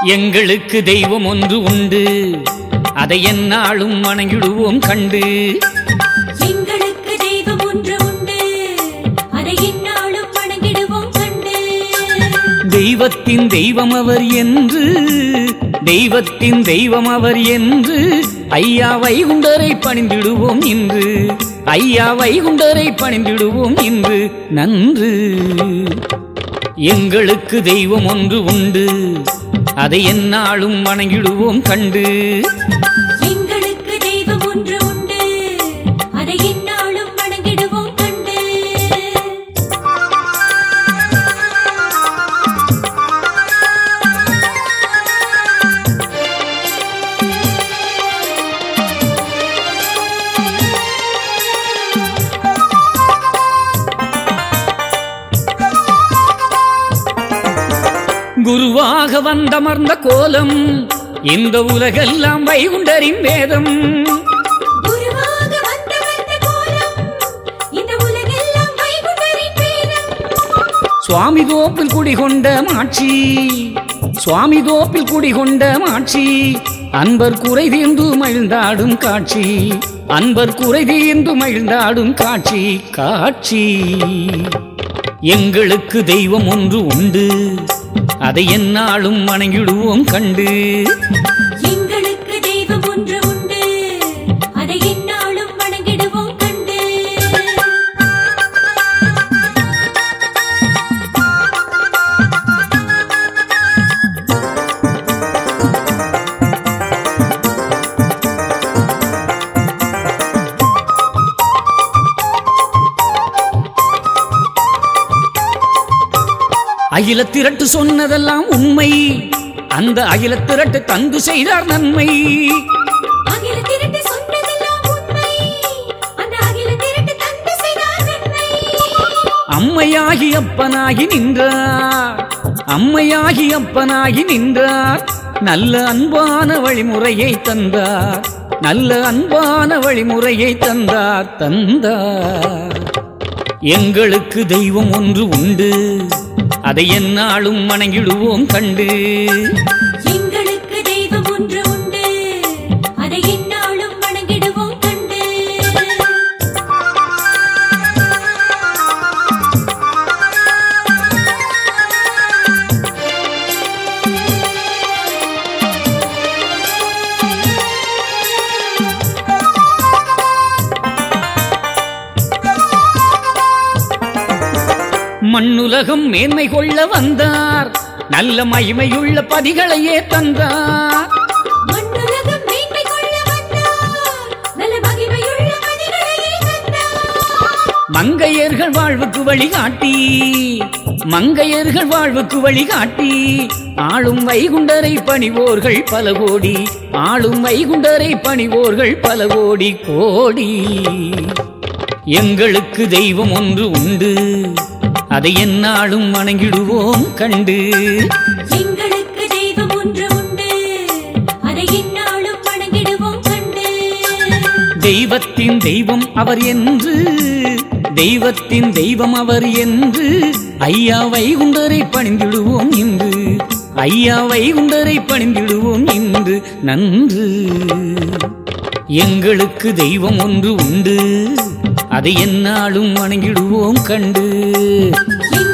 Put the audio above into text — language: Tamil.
எங்களுக்கு தெய்வம் ஒன்று உண்டு அதை எந்நாளும் வணங்கிடுவோம் கண்டு எங்களுக்கு தெய்வம் ஒன்று உண்டு அதை இந்நாளும் வணங்கிடுவோம் கண்டு தெய்வத்தின் தெய்வம் அவர் என்று தெய்வத்தின் தெய்வம் அவர் என்று ஐயா வைகுண்டரை பணிந்திடுவோம் இன்று ஐயா வைகுண்டரை பணிந்திடுவோம் இன்று நன்று எங்களுக்கு தெய்வம் ஒன்று உண்டு அதை எந்நாளும் வணங்கிடுவோம் கண்டு எங்களுக்கு தெய்வம் ஒன்று உண்டு அதை இந்நாளும் வணங்கிடுவோம் கண்டு குருவாக வந்தமர்ந்த கோலம் இந்த உலகெல்லாம் வைகுண்டரின் வேதம் குருவாக வந்தவர்ந்த கோலம் இந்த உலகெல்லாம் வைகுண்டரின் பேரம் சுவாமி தோப்பில் குடிகொண்ட மாட்சி சுவாமி தோப்பில் குடிகொண்ட மாட்சி அன்பர் குறை தீர்ந்து மகிழ்ந்தாடும் காட்சி அன்பர் குறை தீர்ந்து மகிழ்ந்தாடும் காட்சி காட்சி எங்களுக்கு தெய்வம் ஒன்று உண்டு அதை எந்நாளும் வணங்கிடுவோம் கண்டு எங்களுக்கு தெய்வம் ஒன்று உண்டு அதை இந்நாளும் வணங்கிடுவோம் கண்டு அகில திரட்டு சொன்னதெல்லாம் உண்மை அந்த அகில திரட்டு தந்து செய்தார் நன்மை அகில திரட்டு சொன்னதெல்லாம் உண்மை அந்த அகில திரட்டு தந்து செய்தார் நன்மை அம்மையாகி அப்பனாகி நின்றார் அம்மையாகி அப்பனாகி நின்றார் நல்ல அன்பான வழிமுறையை தந்தார் நல்ல அன்பான வழிமுறையை தந்தார் தந்தார் எங்களுக்கு தெய்வம் ஒன்று உண்டு அதை எந்நாளும் வணங்கிடுவோம் கண்டு எங்களுக்கு தெய்வம் ஒன்று உண்டு அதை இந்நாளும் வணங்கிடுவோம் கண்டு மண்ணுலகம் மேன்மை கொள்ள வந்தார் நல்ல மகிமையுள்ள பதிகளையே தந்தார் மண்ணுலகம் மேன்மை கொள்ள வந்தார் நல்ல மகிமையுள்ள மதிகளையே தந்தார் மங்கையர்கள் வாழ்வுக்கு வழிகாட்டி மங்கையர்கள் வாழ்வுக்கு வழிகாட்டி ஆளும் வைகுண்டரை பணிவோர்கள் பல கோடி ஆளும் வைகுண்டரை பணிவோர்கள் பல கோடி கோடி எங்களுக்கு தெய்வம் ஒன்று உண்டு அதை எந்நாளும் வணங்கிடுவோம் கண்டு எங்களுக்கு தெய்வம் ஒன்று உண்டு அதை இந்நாளும் வணங்கிடுவோம் கண்டு தெய்வத்தின் தெய்வம் அவர் என்று தெய்வத்தின் தெய்வம் அவர் என்று ஐயா வைகுண்டரை பணிந்திடுவோம் இன்று ஐயா வைகுண்டரை பணிந்திடுவோம் இன்று நன்று எங்களுக்கு தெய்வம் ஒன்று உண்டு அதை எந்நாளும் வணங்கிடுவோம் கண்டு எங்களுக்கு